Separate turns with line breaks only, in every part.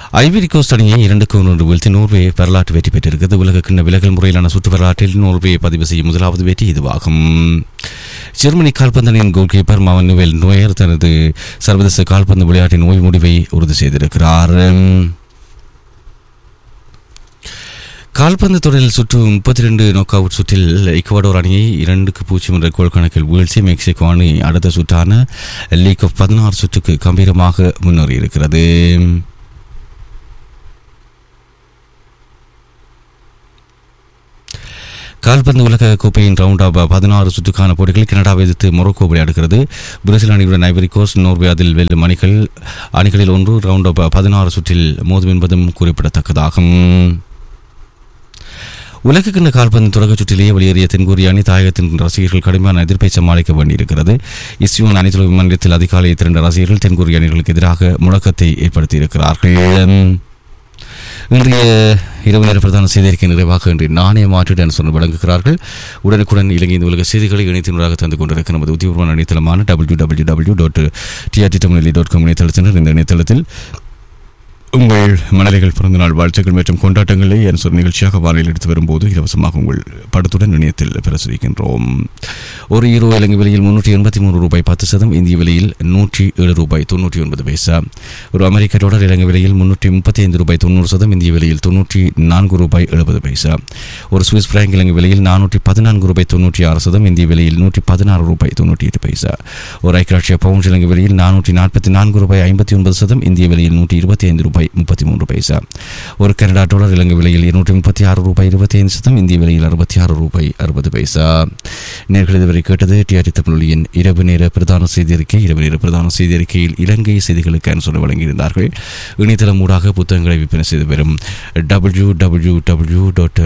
Ivory Coast அணியை இரண்டுக்கு ஒன்று வீழ்த்தி நோர்வே வரலாற்று வெற்றி பெற்றிருக்கிறது உலக கிண்ண விலகல் முறையிலான சுற்று வரலாற்றில் நோர்வே பதிவு செய்யும் முதலாவது வெற்றி இதுவாகும் ஜெர்மனி கால்பந்தனின் கோல் கீப்பர் மவனுவேல் நோயர் தனது சர்வதேச கால்பந்து விளையாட்டின் ஓய்வு முடிவை உறுதி செய்திருக்கிறார் கால்பந்து தொடரில் சுற்று முப்பத்தி ரெண்டு நோக் அவுட் சுற்றில் ஈக்குவடோர் அணியை இரண்டுக்கு பூஜ்ஜியம் என்ற கோல் கணக்கில் வீழ்ச்சி மெக்சிகோ அணி அடுத்த சுற்றான லீக் ஆஃப் பதினாறு சுற்றுக்கு கம்பீரமாக முன்னேறியிருக்கிறது கால்பந்து உலக கோப்பையின் ரவுண்ட் ஆஃப் பதினாறு சுற்றுக்கான போட்டிகள் கனடாவை எதிர்த்து மொரோக்கோ விளையாடுகிறது பிரேசில் அணியுடன் ஐவரி கோஸ்ட் நோர்வே அதில் வெல்லும் அணிகள் அணிகளில் ஒன்று ரவுண்ட் ஆஃப் பதினாறு சுற்றில் மோதும் என்பதும் குறிப்பிடத்தக்கதாகும் உலகக்கிண்ண கால்பந்து தொடக்க சுற்றிலேயே வெளியேறிய தென்கொரிய அணி தாயகத்தின் ரசிகர்கள் கடுமையான எதிர்ப்பை சமாளிக்க வேண்டியிருக்கிறது இஸ்யூன் அணித்துறை மன்றத்தில் அதிகாலை திரண்ட ரசிகர்கள் தென்கொரிய அணிகளுக்கு எதிராக முழக்கத்தை ஏற்படுத்தியிருக்கிறார்கள் இன்றைய இரவு நேர பிரதான செய்தியறிக்கை நிறைவாக இன்று நாணய மாற்றீடு என சொன்ன வழங்குகிறார்கள் உடனுக்குடன் இலங்கையின் உலக செய்திகளை இணையத்தினராக தந்து கொண்டிருக்க நமது உத்தியோகமான இணையதளமான W W W dot TRT Tamil dot com இணையதளத்தினர் இந்த இணையதளத்தில் உங்கள் மணலைகள் பிறந்த நாள் வாழ்த்துக்கள் மற்றும் கொண்டாட்டங்களை என் சொல் நிகழ்ச்சியாக வானில் எடுத்து வரும்போது இலவசமாக உங்கள் படத்துடன் இணையத்தில் பிரசுரிக்கின்றோம் ஒரு ஈரோ இலங்கை விலையில் முன்னூற்றி எண்பத்தி மூணு ரூபாய் பத்து சதம் இந்திய விலையில் நூற்றி ஏழு ரூபாய் தொண்ணூற்றி ஒன்பது பைசா ஒரு அமெரிக்க டாலர் இலங்கை விலையில் முன்னூற்றி முப்பத்தி ஐந்து ரூபாய் தொண்ணூறு சதம் இந்திய விலையில் தொண்ணூற்றி நான்கு ரூபாய் எழுபது பைசா ஒரு சுவிஸ் பிராங்க் இலங்கை விலையில் நானூற்றி பதினான்கு ரூபாய் தொண்ணூற்றி ஆறு சதம் இந்திய விலையில் நூற்றி பதினாறு ரூபாய் தொண்ணூற்றி எட்டு பைசா ஒரு ஐக்கிய பவுண்ட் இலங்கை விலையில் நானூற்றி நாற்பத்தி நான்கு ரூபாய் ஐம்பத்தி ஒன்பது சதம் இந்திய விலையில் நூற்றி இருபத்தி ஐந்து ரூபாய் முப்பத்தி மூன்று பைசா ஒரு கனடா டாலர் இலங்கை விலையில் இருநூற்றி முப்பத்தி ஆறு ரூபாய் இருபத்தி ஐந்து சதம் இந்திய விலையில் அறுபத்தி ஆறு ரூபாய் அறுபது பைசா நேர்கள் இதுவரை கேட்டது டிஆர்டி தமிழொலியின் இரவு நேர பிரதான செய்தி அறிக்கை இரவு நேர பிரதான செய்தி அறிக்கையில் இலங்கை செய்திகளுக்கு அனுசரணை வழங்கியிருந்தார்கள் இணையதளம் ஊடாக புத்தகங்களை விற்பனை செய்து வரும் W W W dot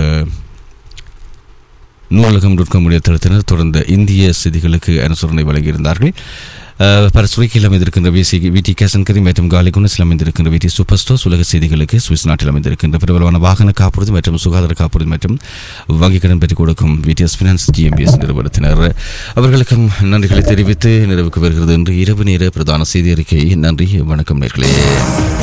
Noolagam dot com இணையதளத்தினர் தொடர்ந்த இந்திய செய்திகளுக்கு அனுசரணை வழங்கியிருந்தார்கள் பரசுவைக்கில் அமைந்திருக்கின்ற விசி விடி கேசன்கரி மற்றும் காலி குணசில் அமைந்திருக்கின்ற விடி சூப்பர் ஸ்டோர்ஸ் உலக செய்திகளுக்கு சுவிஸ் நாட்டில் அமைந்திருக்கின்ற பிரபலமான வாகன காப்புறுதி மற்றும் சுகாதார காப்புறுதி மற்றும் வங்கிக் கடன் பெற்றுக் கொடுக்கும் விடிஎஸ் பினான்ஸ் ஜிஎம்பிஎஸ் நிறுவனத்தினர் அவர்களுக்கும் நன்றிகளை தெரிவித்து நிறைவுக்கு வருகிறது என்று இரவு நேர பிரதான செய்தி அறிக்கை நன்றி வணக்கம் நேர்களே